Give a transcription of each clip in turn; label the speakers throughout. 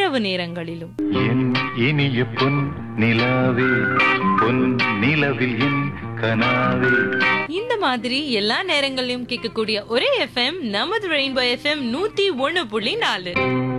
Speaker 1: இரவு நேரங்களிலும்
Speaker 2: என் இனிய பொன் நிலாவே பொன் நிலவில் என் கனாவே
Speaker 1: இந்த மாதிரி எல்லா நேரங்களிலும் கேட்கக்கூடிய ஒரே எஃப்எம் நமது ரெயின்போ எஃப்எம் நூத்தி ஒண்ணு புள்ளி நாலு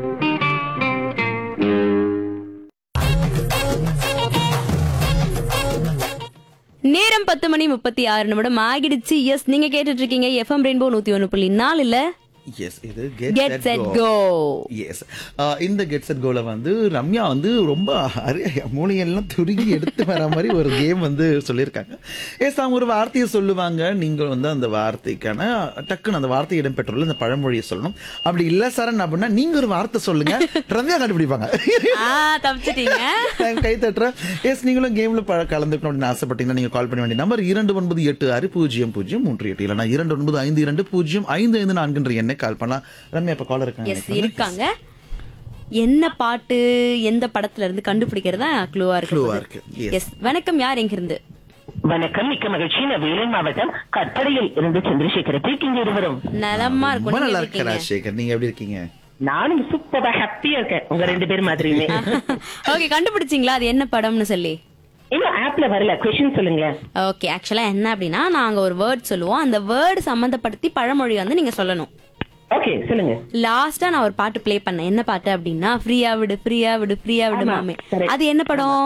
Speaker 3: நேரம் பத்து மணி முப்பத்தி ஆறு நிமிடம் ஆகிடுச்சு எஸ் நீங்க கேட்டுட்டு இருக்கீங்க எஃப்எம் ரெயின்போ நூத்தி ஒண்ணு புள்ளி நாலுல
Speaker 4: எஸ் இது
Speaker 3: get
Speaker 4: get
Speaker 3: set go
Speaker 4: yes இந்த கெட் செட் கோல வந்து ரம்யா வந்து ரொம்ப அரிய- மூளையெல்லாம் துருகி எடுத்து வர மாதிரி ஒரு கேம் வந்து சொல்லியிருக்காங்க எஸ் அவங்க ஒரு வார்த்தையை சொல்லுவாங்க நீங்கள் வந்து அந்த வார்த்தைக்கான டக்குன்னு அந்த வார்த்தை இடம்பெற்றுள்ள அந்த பழமொழியை சொல்லணும் அப்படி இல்ல சரண் அப்படின்னா நீங்க ஒரு வார்த்தை சொல்லுங்க ரம்யா கண்டுபிடிப்பாங்க
Speaker 3: ஆ தப்பிச்சிட்டீங்க
Speaker 4: நான் கை தட்டுறேன் எஸ் நீங்களும் கேம்ல ப- கலந்துக்கணும் அப்படின்னு ஆசைப்பட்டீங்கன்னா நீங்க கால் பண்ண வேண்டிய நம்பர் இரண்டு ஒன்பது எட்டு ஆறு பூஜ்ஜியம் பூஜ்ஜியம் மூன்று எட்டு இல்லைனா இரண்டு ஒன்பது ஐந்து இரண்டு பூஜ்ஜியம் ஐந்து ஐந்து நான்குன்ற எண்ணை கால் பண்ணலாம் ரம்யா இப்ப காலர் இருக்காங்க
Speaker 3: எஸ் இருக்காங்க என்ன பாட்டு எந்த படத்துல இருந்து கண்டுபிடிக்கிறதா க்ளூவா
Speaker 4: Clue-ஆ
Speaker 3: இருக்கு
Speaker 4: இருக்கு. Yes.
Speaker 3: எஸ் வணக்கம் யார் எங்க இருந்து
Speaker 5: வணக்கம் மிக்க மகிழ்ச்சி நான் வேலூர் மாவட்டம் கற்படையில் இருந்து சந்திரசேகர இருக்கீங்க இருவரும்
Speaker 3: நலமா இருக்கும்
Speaker 4: ரொம்ப
Speaker 3: நீங்க
Speaker 4: நல்லா
Speaker 3: எப்படி
Speaker 4: இருக்கு
Speaker 3: இருக்கீங்க
Speaker 4: ராஜசேகர் நீங்க எப்படி இருக்கீங்க
Speaker 5: நானும் சூப்பரா ஹாப்பியா இருக்கேன் உங்க ரெண்டு பேரும் மாதிரியுமே
Speaker 3: ஓகே கண்டுபிடிச்சிங்களா அது என்ன படம்னு சொல்லி
Speaker 5: இன்னும் ஆப்ல வரல கொஸ்டின் சொல்லுங்களேன்
Speaker 3: ஓகே ஆக்சுவலா என்ன அப்படின்னா நாங்க ஒரு வேர்ட் சொல்லுவோம் அந்த வேர்டு சம்பந்தப்படுத்தி பழமொழி வந்து நீங்க சொல்லணும்
Speaker 5: ஓகே சொல்லுங்க
Speaker 3: லாஸ்டா நான் ஒரு பாட்டு ப்ளே பண்ணேன் என்ன பாட்டு அப்படின்னா ஃப்ரீயா விடு ஃப்ரீயா விடு ஃப்ரீயா விடு
Speaker 5: ஆமா,
Speaker 3: மாமே
Speaker 5: correct.
Speaker 3: அது என்ன படம்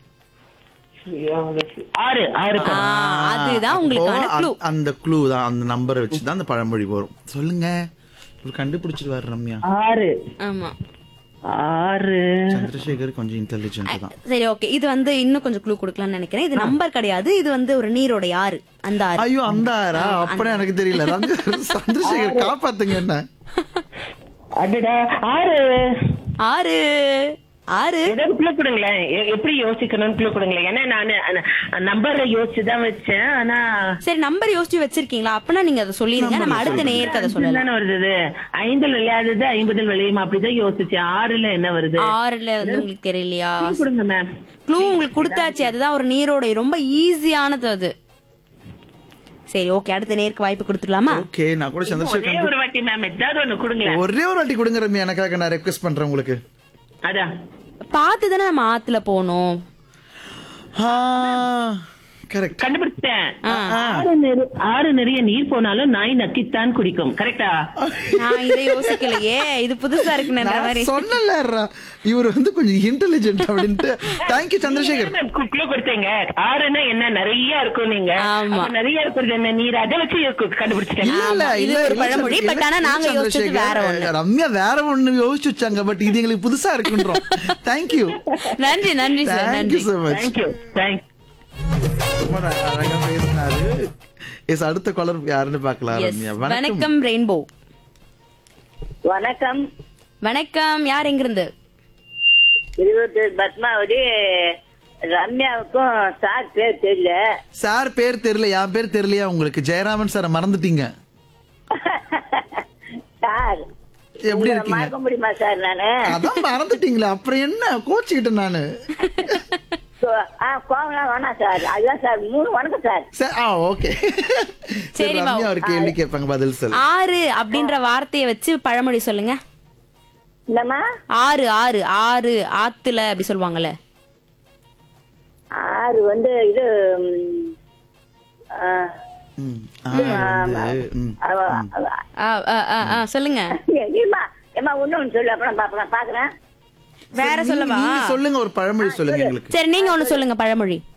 Speaker 5: ஆறு ஆறு
Speaker 3: ஆ, அதுதான் உங்களுக்கான
Speaker 4: அப்போ
Speaker 3: க்ளூ
Speaker 4: அந்த- அந்த க்ளூ தான் அந்த நம்பரை வச்சு தான் அந்த பழமொழி வரும் சொல்லுங்க இவர் கண்டுபிடிச்சிருவாரு ரம்யா
Speaker 5: ஆறு
Speaker 3: ஆமா
Speaker 5: ஆறு
Speaker 4: சந்திரசேகர் கொஞ்சம் இன்டெலிஜென்ட் தான்
Speaker 3: சரி ஓகே இது வந்து இன்னும் கொஞ்சம் க்ளூ கொடுக்கலாம்னு நினைக்கிறேன் இது நம்பர் கிடையாது இது வந்து ஒரு நீரோட ஆறு அந்த ஆறு
Speaker 4: ஐயோ அந்த ஆறா அப்புறம் எனக்கு தெரியல ரம்யா, சந்திரசேகர் காப்பாத்துங்க என்ன
Speaker 5: அடடா ஆறு
Speaker 3: ஆறு ஆறு
Speaker 5: ஏதாவது குழு கொடுங்களேன் எ- எப்படி யோசிக்கணும்னு குழு கொடுங்களேன் ஏன்னா நானு நம்பர்ல யோசிச்சுதான் வச்சேன் ஆனா
Speaker 3: சரி நம்பர் யோசிச்சு வச்சிருக்கீங்களா அப்பனா நீங்க அதை சொல்லிருங்க நம்ம அடுத்த நேயருக்கு அதை சொல்லலாம்
Speaker 5: தானே வருது ஐந்தில் விளையாடுது ஐம்பதில் விளையும் அப்படிதான் யோசிச்சேன் ஆறுல என்ன வருது
Speaker 3: ஆறுல வந்து உங்களுக்கு தெரியலையா
Speaker 5: குழு கொடுங்க மேம்
Speaker 3: க்ளூ உங்களுக்கு கொடுத்தாச்சு அதுதான் ஒரு நீரோட ரொம்ப ஈஸியானது அது சரி ஓகே அடுத்த நேருக்கு வாய்ப்பு கொடுத்துடலாமா
Speaker 4: ஓகே நான் கூட
Speaker 5: ஒரே
Speaker 4: சந்திரசேகர்
Speaker 5: ஒரு வாட்டி மேம் ஏதாவது ஒண்ணு கொடுங்களேன்
Speaker 4: ஒரே ஒரு வாட்டி கொடுங்க ரம்யா எனக்காக நான் ரெக்வெஸ்ட் பண்றேன் உங்களுக்கு
Speaker 5: அதான்
Speaker 3: பார்த்து தானே நம்ம ஆத்துல போனோம்
Speaker 4: கரெக்ட்
Speaker 5: கண்டுபிடிச்சிட்டேன் ஆறு நிறை- ஆறு நிறைய நீர் போனாலும் நாய் நக்கித்தான் குடிக்கும் கரெக்டா
Speaker 3: நான் இதை யோசிக்கலையே இது புதுசா இருக்குன்ற மாதிரி
Speaker 4: நான் சொன்னல இவர் வந்து கொஞ்சம் இன்டெலிஜென்ட் அப்படின்ட்டு தேங்க்யூ சந்திரசேகர்
Speaker 5: குள்ள கொடுத்தீங்க ஆறுன்னா என்ன நிறைய இருக்கும் நீங்க
Speaker 3: ஆமா.
Speaker 5: அப்ப நிறைய இருக்கிறது என்ன நீர் அதை வச்சு கு- கண்டுபிடிச்சிட்டேன்
Speaker 4: இல்ல இல்ல
Speaker 3: ஆமா, இது
Speaker 4: இல்ல
Speaker 3: ஒரு
Speaker 4: இல்ல
Speaker 3: பழமொழி.
Speaker 4: சந்திர-
Speaker 3: But
Speaker 4: இல்ல,
Speaker 3: ஆனா
Speaker 4: இல்ல
Speaker 3: நாங்க யோசிச்சது
Speaker 4: சந்திரசேகர்,
Speaker 3: வேற ஒண்ணு.
Speaker 4: ரம்யா வேற ஒண்ணு யோசிச்சு வச்சாங்க பட் இது எங்களுக்கு புதுசா இருக்குன்றோம் தேங்க்யூ
Speaker 3: நன்றி நன்றி சார்
Speaker 4: தேங்க்யூ
Speaker 3: நன்றி
Speaker 4: so much
Speaker 5: தேங்க்யூ தேங்க்ஸ்
Speaker 4: ரொம்ப அழ- அழகா பேசினாரு எஸ் அடுத்த காலர் யாருன்னு பார்க்கலாம்
Speaker 3: Yes.
Speaker 4: ரம்யா வணக்கம்
Speaker 3: வணக்கம் ரெயின்போ
Speaker 6: வணக்கம்
Speaker 3: வணக்கம் யார் எங்க இருந்து
Speaker 6: இருபத்தி பத்மாவதி ரம்யாவுக்கும் சார் பேர் தெரியல
Speaker 4: சார் பேர் தெரியல என் பேர் தெரியலையா உங்களுக்கு ஜெயராமன் சார் மறந்துட்டீங்க
Speaker 6: சார்
Speaker 4: எப்படி
Speaker 6: உங்களை
Speaker 4: இருக்கீங்க
Speaker 6: மறக்க முடியுமா சார் நானு
Speaker 4: அதான் மறந்துட்டீங்களா அப்புறம் என்ன கோச்சுக்கிட்டேன் நானு
Speaker 6: கோ- ஆ கோவம்லாம் வேணாம் சார் அதுதான் சார் மூணு வணக்கம் சார்
Speaker 4: சார் ஆ ஓகே
Speaker 3: சரி, வா.
Speaker 4: ரம்யா ஒரு கேள்வி கேட்பாங்க பதில் சொல்லு
Speaker 3: ஆறு அப்படின்ற வார்த்தையை வச்சு பழமொழி சொல்லுங்க
Speaker 6: என்னம்மா
Speaker 3: ஆறு ஆறு ஆறு ஆத்துல அப்படி சொல்லுவாங்கல்ல
Speaker 6: ஆறு வந்து இது ம், ஆ,
Speaker 4: ம், ஆ, வந்து, ம்.
Speaker 6: அவ- அவ-
Speaker 3: ஆ, ஆ, ஆ, ஆ, சொல்லுங்க
Speaker 6: ஏம்மா ஏம்மா ஒண்ணு ஒண்ணு சொல்லு அப்புறம் பாப்பா பாக்குறேன்
Speaker 3: வேற சொல்லவா
Speaker 4: நீங்க சொல்லுங்க ஒரு பழமொழி சொல்லுங்க எங்களுக்கு
Speaker 3: சரி நீங்க ஒண்ணு சொல்லுங்க பழமொழி